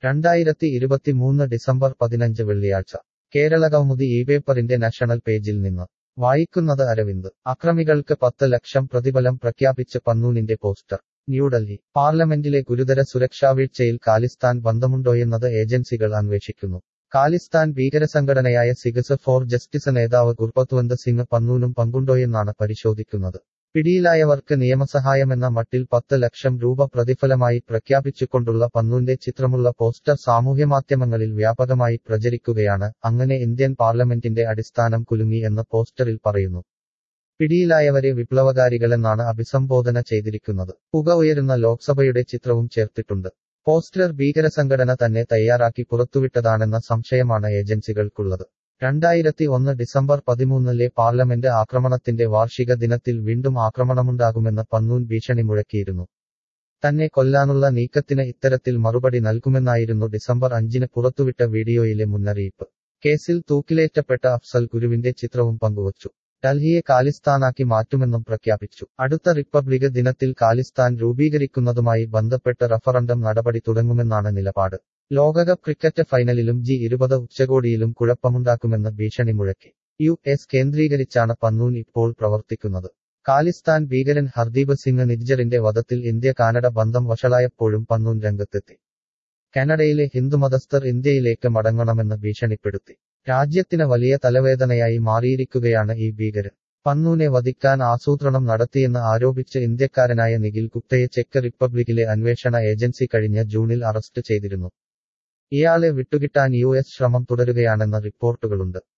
രണ്ടായിരത്തി ഇരുപത്തിമൂന്ന് ഡിസംബർ പതിനഞ്ച് വെള്ളിയാഴ്ച കേരളകൗമുദി ഈ പേപ്പറിന്റെ നാഷണൽ പേജിൽ നിന്ന് വായിക്കുന്നത് അരവിന്ദ് അക്രമികൾക്ക് പത്ത് ലക്ഷം പ്രതിഫലം പ്രഖ്യാപിച്ച് പന്നൂനിന്റെ പോസ്റ്റർ ന്യൂഡൽഹി പാർലമെന്റിലെ ഗുരുതര സുരക്ഷാവീഴ്ചയിൽ ഖാലിസ്ഥാൻ ബന്ധമുണ്ടോയെന്നത് ഏജൻസികൾ അന്വേഷിക്കുന്നു ഖാലിസ്ഥാൻ ഭീകരസംഘടനയായ സിഗസ് ഫോർ ജസ്റ്റിസ് നേതാവ് ഗുർപത്വന്ത് സിംഗ് പന്നൂനും പങ്കുണ്ടോയെന്നാണ് പരിശോധിക്കുന്നത് പിടിയിലായവർക്ക് നിയമസഹായമെന്ന മട്ടിൽ പത്ത് ലക്ഷം രൂപ പ്രതിഫലമായി പ്രഖ്യാപിച്ചുകൊണ്ടുള്ള പന്നൂന്റെ ചിത്രമുള്ള പോസ്റ്റർ സാമൂഹ്യമാധ്യമങ്ങളിൽ വ്യാപകമായി പ്രചരിക്കുകയാണ് അങ്ങനെ ഇന്ത്യൻ പാർലമെന്റിന്റെ അടിസ്ഥാനം കുലുങ്ങി എന്ന് പോസ്റ്ററിൽ പറയുന്നു പിടിയിലായവരെ വിപ്ലവകാരികളെന്നാണ് അഭിസംബോധന ചെയ്തിരിക്കുന്നത് പുക ഉയരുന്ന ലോക്സഭയുടെ ചിത്രവും ചേർത്തിട്ടുണ്ട് പോസ്റ്റർ ഭീകരസംഘടന തന്നെ തയ്യാറാക്കി പുറത്തുവിട്ടതാണെന്ന സംശയമാണ് ഏജൻസികൾക്കുള്ളത് രണ്ടായിരത്തി ഒന്ന് ഡിസംബർ പതിമൂന്നിലെ പാർലമെന്റ് ആക്രമണത്തിന്റെ വാർഷിക ദിനത്തിൽ വീണ്ടും ആക്രമണമുണ്ടാകുമെന്ന് പന്നൂൻ ഭീഷണി മുഴക്കിയിരുന്നു തന്നെ കൊല്ലാനുള്ള നീക്കത്തിന് ഇത്തരത്തിൽ മറുപടി നൽകുമെന്നായിരുന്നു ഡിസംബർ അഞ്ചിന് പുറത്തുവിട്ട വീഡിയോയിലെ മുന്നറിയിപ്പ് കേസിൽ തൂക്കിലേറ്റപ്പെട്ട അഫ്സൽ ഗുരുവിന്റെ ചിത്രവും പങ്കുവച്ചു ഡൽഹിയെ കാലിസ്ഥാനാക്കി മാറ്റുമെന്നും പ്രഖ്യാപിച്ചു അടുത്ത റിപ്പബ്ലിക് ദിനത്തിൽ കാലിസ്ഥാൻ രൂപീകരിക്കുന്നതുമായി ബന്ധപ്പെട്ട് റഫറണ്ടം നടപടി തുടങ്ങുമെന്നാണ് നിലപാട് ലോകകപ്പ് ക്രിക്കറ്റ് ഫൈനലിലും ജി ഇരുപത് ഉച്ചകോടിയിലും കുഴപ്പമുണ്ടാക്കുമെന്ന് ഭീഷണി മുഴക്കി യു എസ് കേന്ദ്രീകരിച്ചാണ് പന്നൂൻ ഇപ്പോൾ പ്രവർത്തിക്കുന്നത് കാലിസ്ഥാൻ ഭീകരൻ ഹർദീപ് സിംഗ് നിജ്ജറിന്റെ വധത്തിൽ ഇന്ത്യ കാനഡ ബന്ധം വഷളായപ്പോഴും പന്നൂൻ രംഗത്തെത്തി കാനഡയിലെ ഹിന്ദുമതസ്ഥർ ഇന്ത്യയിലേക്ക് മടങ്ങണമെന്ന് ഭീഷണിപ്പെടുത്തി രാജ്യത്തിന് വലിയ തലവേദനയായി മാറിയിരിക്കുകയാണ് ഈ ഭീകരൻ പന്നൂനെ വധിക്കാൻ ആസൂത്രണം നടത്തിയെന്ന് ആരോപിച്ച് ഇന്ത്യക്കാരനായ നിഖിൽ ഗുപ്തയെ ചെക്ക് റിപ്പബ്ലിക്കിലെ അന്വേഷണ ഏജൻസി കഴിഞ്ഞ ജൂണിൽ അറസ്റ്റ് ചെയ്തിരുന്നു ഇയാളെ വിട്ടുകിട്ടാൻ യു എസ് ശ്രമം തുടരുകയാണെന്ന റിപ്പോർട്ടുകളുണ്ട്